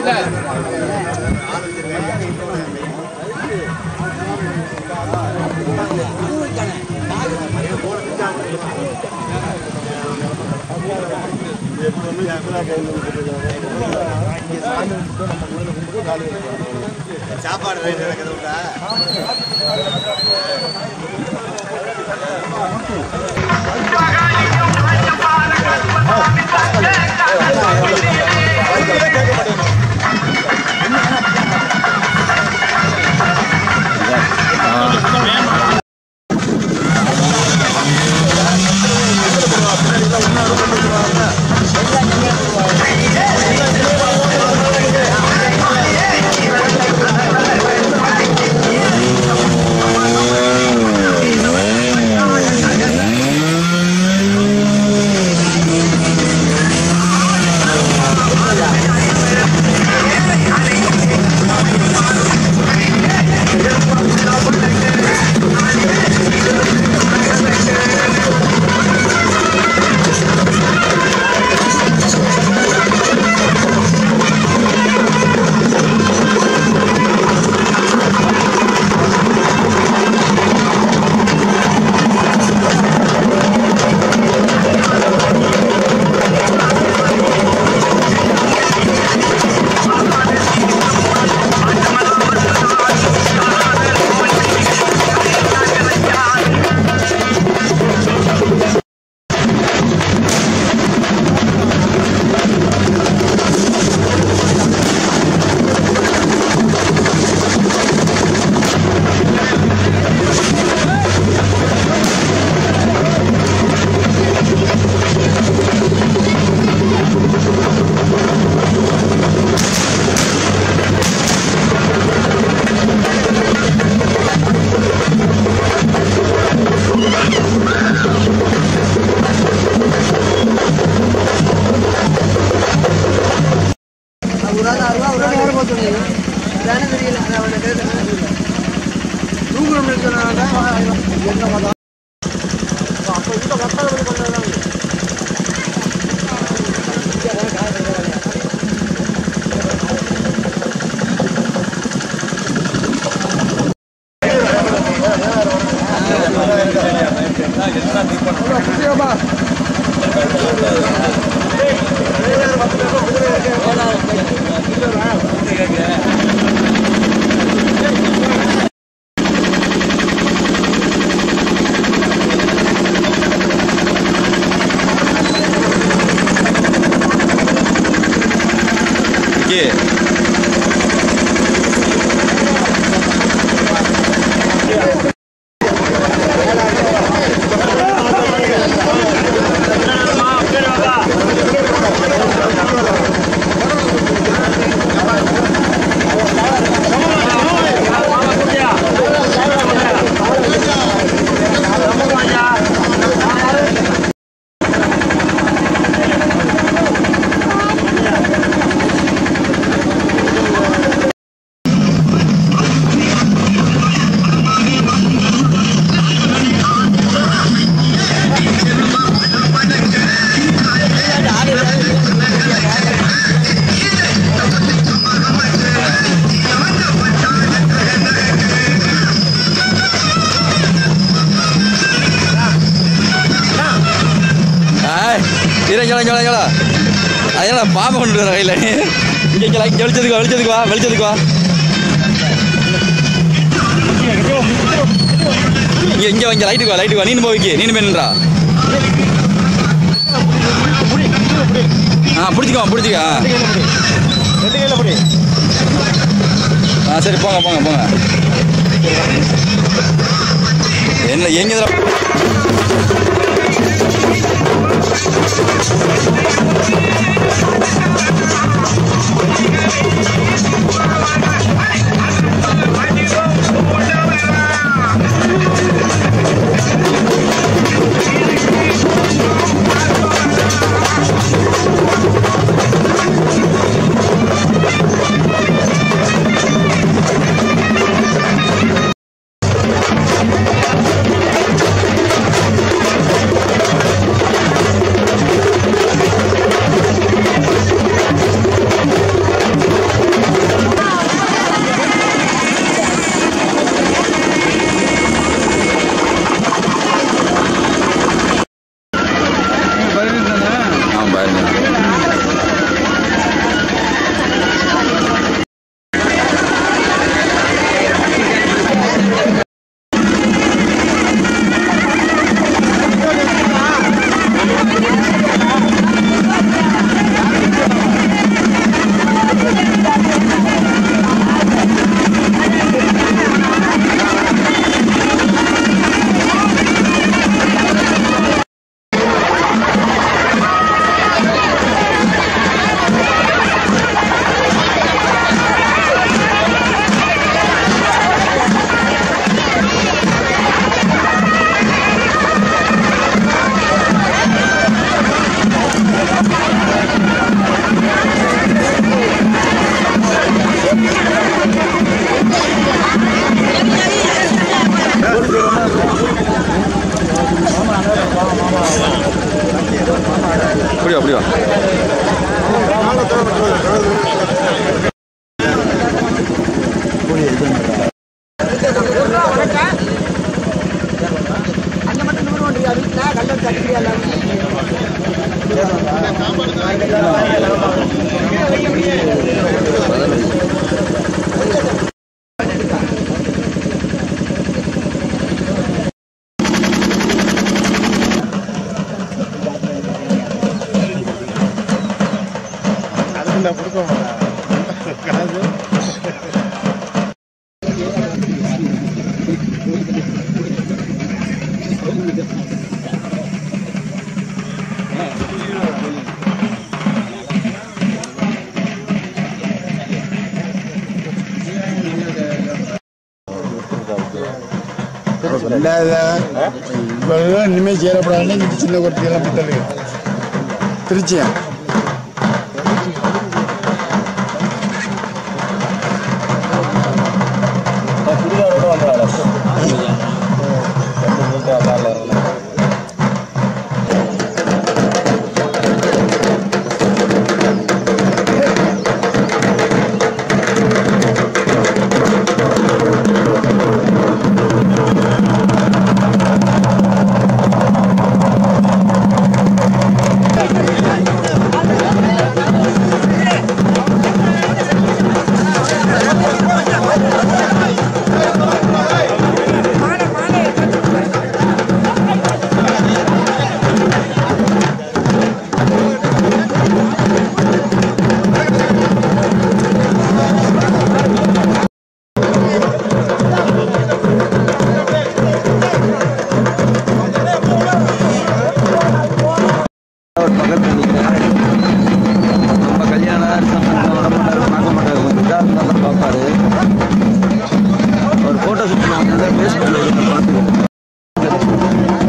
சாப்பாடு ரைட் நடக்குது விட்டா இறங்கலாம் இறங்கலாம் அதெல்லாம் பாம்பை கொண்டு வர கையில் இங்கே இங்கே லைட் வெளிச்சதுக்கு வா வெளிச்சதுக்கு வா வெளிச்சதுக்கு வா இங்கே இங்கே இங்கே லைட்டுக்கு வா லைட்டுக்கு வா நீனு போய்க்கு நீனு வேணுன்றா ஆ பிடிச்சிக்கோ பிடிச்சிக்கா ஆ சரி போங்க போங்க போங்க என்ன எங்க ஆ இல்லாத இவ்வளவு இனிமேல் சேரப்படாதுன்னு இந்த சின்ன குட்டியெல்லாம் பித்தளை திருச்சியா பக்கத்துல நிக்கிறேன். நம்ம கல்யாணம் சம்பந்தம் வர மாட்டாரு, பார்க்க மாட்டாரு. கொஞ்சம் இதா இருந்தா தான் பார்ப்பாரு. ஒரு photo shoot நான் வந்து Facebookல இருந்து பார்த்துருக்கேன்.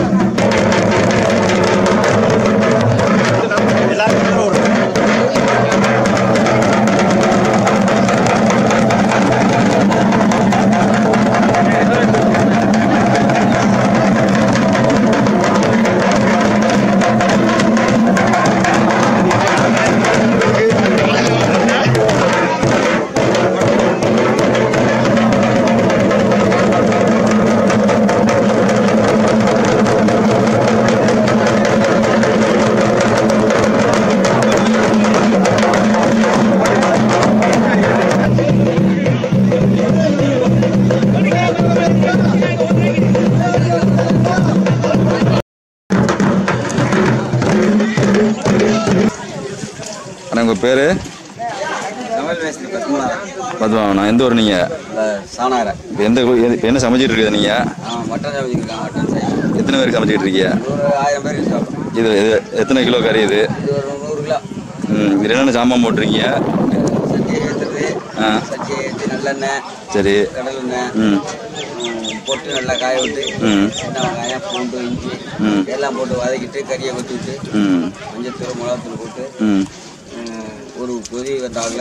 அண்ணா உங்கள் பேர் தமிழ் மேஸ்திரி பத்மநாத பத்மாவண்ணா எந்த ஊர் நீங்கள் சாணார இப்போ எந்த கு- எது- இப்போ என்ன சமைச்சிட்டு இருக்குது நீங்கள் மட்டன் சமைச்சிருக்காங்க மட்டன் செய்யும் எத்தனை பேருக்கு சமைச்சிட்டு இருக்கீங்க ஒரு ஆயிரம் பேருக்கு சாப்பிடும் இது இது எத்தனை கிலோ கறி இது இது ஒரு நூறு கிலோ ம் இது என்னென்ன சாமான் போட்டிருக்கீங்க சட்டியை ஏற்றுறது ஆ சட்டியை ஏற்றி நல்லெண்ணெய் சரி கடலெண்ணெய் ம் ம், போட்டு நல்லா காய விட்டு ம் சின்ன வெங்காயம் பூண்டு இஞ்சி ம். எல்லாம் போட்டு வதக்கிட்டு கறியை கொத்தி விட்டு ம் மஞ்சத்தூள் மிளகாத்தூள் போட்டு ம் ம், ஒரு கொதி வந்தாவில்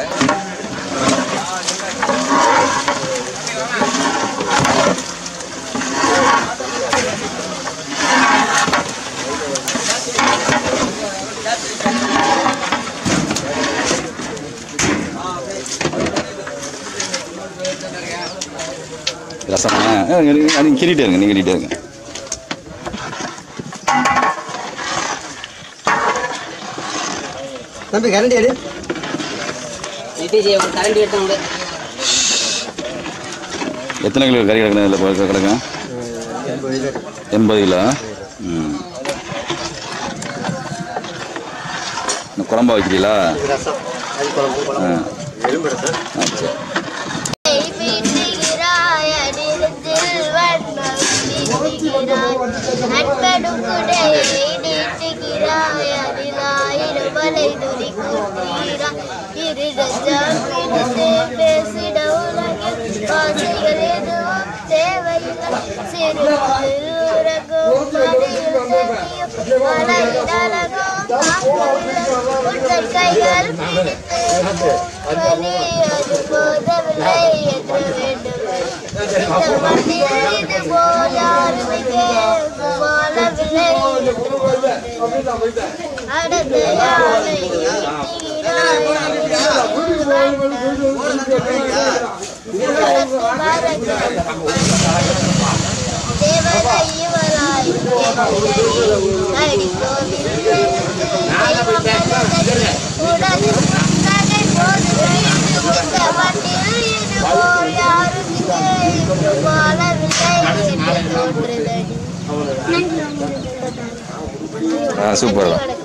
ரசமா நீங்கள் கிண்டிட்டே இருங்க நீங்கள் கிண்டிட்டே இருங்க தம்பி கரண்டி எடு நிதிஜி ஒரு கரண்டி எடுத்தவங்க எத்தனை கிலோ கறி கிடக்குது இதில் போய் கிடக்கும் எண்பது கிலோ ம் இந்த குழம்பா வைக்கிறீங்களா ரசம் அது குழம்பு ஆ எலும்பு ரசம் ஆ சரி மீட்டுகிறாய் அடிரத்தில் வண்ணம் தீட்டுகிறாய் நட்படுக்குடை நீட்டுகிறாய் அதிலாயிரம் வலை துடி கூட்டுகிறாய் இருதஜால் பிடித்து பேசிட உலகில் வாசைகள் எதுவும் தேவையில்லை சிறு உறகும் மடியில் தெரியும் மலையில் அழகும் பார்க்கவில்லை உங்கள் கைகள் பிடித்து வெளியது போதவில்லை என்று வேண்டும் இந்த மண்ணில் இது போல் யாருமே வாழவில்லை என்று வேண்டும் அடுத்த யானை தேவதை இவளாய் உடல் புன்னகை போது இந்த மண்ணில் இது போல் யாரும் இல்லை இன்று வாழவில்லை என்று தோன்றுதடி ஆ சூப்பர் தான்